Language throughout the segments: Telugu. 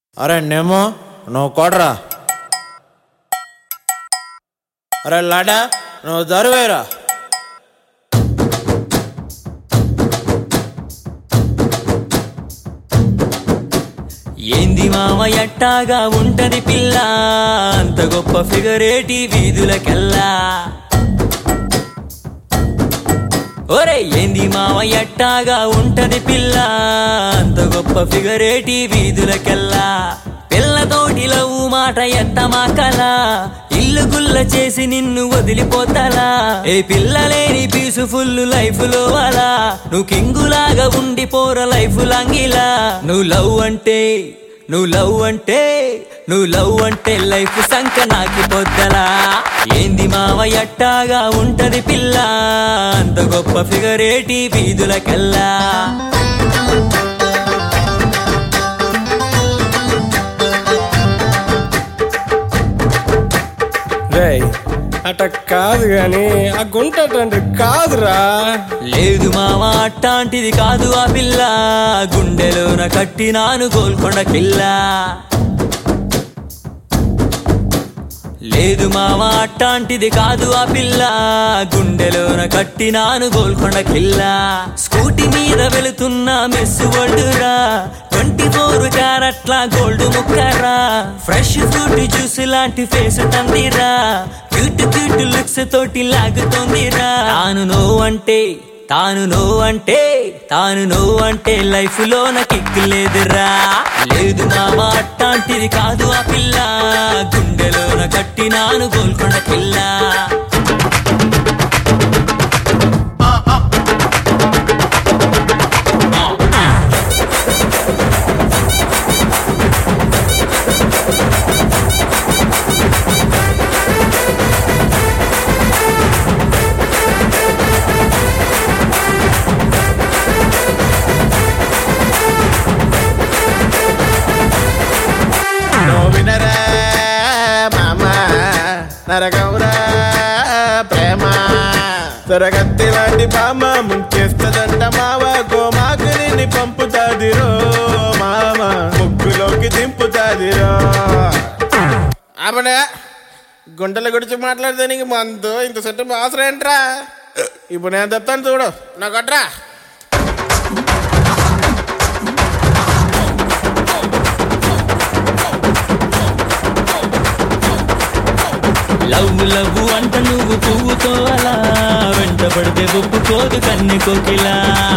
అరే నేమో నువ్వు కొడరా అరే లాడా నువ్వు దరువేరా ఏంది మామ ఎట్టాగా ఉంటది పిల్ల అంత గొప్ప ఫిగరేటి వీధులకెల్లా ఒరే ఏంది మామ ఎట్టాగా ఉంటది పిల్ల అంత గొప్ప ఫిగరేటి వీధులకెల్లా పిల్లతోటి లవ్వు మాట ఎత్త మా కల ఇల్లు గుల్ల చేసి నిన్ను వదిలిపోతాలా ఏ పిల్లలేని పీసుఫుల్ లైఫ్ లో అలా నువ్వు కింగులాగా ఉండిపోర లైఫ్ లాంగిలా నువ్వు లవ్ అంటే నువ్వు లవ్ అంటే నువ్వు లవ్ అంటే లైఫ్ సంక నాకి పొద్దలా ఏంది మావ ఎట్టాగా ఉంటది పిల్ల అంత గొప్ప ఫిగరేటి వీధులకెల్లా రేయ్ అట కాదు గాని ఆ గుంట తండ్రి కాదురా లేదు మామ అట్టాంటిది కాదు ఆ పిల్ల గుండెలోన కట్టినాను గోల్కొండ కిల్ల లేదు మామ అట్టాంటిది కాదు ఆ పిల్ల గుండెలోన కట్టినాను గోల్కొండ కిల్ల స్కూటీ మీద వెళుతున్న మిస్ వడ్డురా ట్వంటీ ఫోర్ క్యారెట్ల గోల్డ్ ముక్కరా ఫ్రెష్ ఫ్రూట్ జ్యూస్ లాంటి ఫేస్ తందిరా క్యూట్ క్యూట్ లుక్స్ తోటి లాగుతోందిరా తాను నో అంటే తాను నో అంటే తాను నో అంటే లైఫ్ లో నా కిక్ లేదురా లేదు మామ అట్టాంటిది కాదు ఆ పిల్ల గుండెలోన కట్టినాను గోల్కొండ పిల్ల నువ్వు వినరా మామ నరగౌరా ప్రేమ సరగత్తి లాంటి బామ్మ ముంచేస్తదంట మావ గోమాకుని పంపుతాదిరో మామ ముగ్గులోకి దింపుతాదిరో ఆపడే గుంటల గురించి మాట్లాడితే నీకు మందు ఇంత సెట్ అవసరం ఏంట్రా ఇప్పుడు నేను చెప్తాను చూడు నా కొట్రా లవ్ లవ్ అంట నువ్వు పువ్వుతో అలా వెంట పడితే ఒప్పుకోదు కన్ని కోకిలా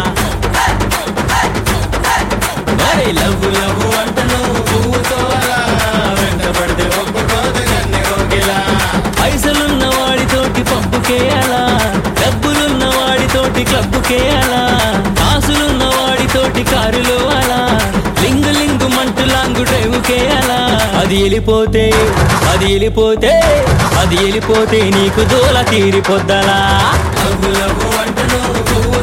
అరే లవ్ లవ్ అంట నువ్వు పువ్వుతో అలా వెంట పడితే ఒప్పుకోదు కన్ని కోకిలా పైసలున్న వాడితోటి పప్పుకే అలా డబ్బులున్న వాడితోటి క్లబ్బుకే అలా కాసులున్న వాడితోటి కారులో అలా లింగు లింగు మంటు లాంగు డ్రైవుకే అలా అది వెళ్ళిపోతే అది వెళ్ళిపోతే అది వెళ్ళిపోతే నీకు దూల తీరిపోద్దలా లవ్వు లవ్వు అంటూ నువ్వు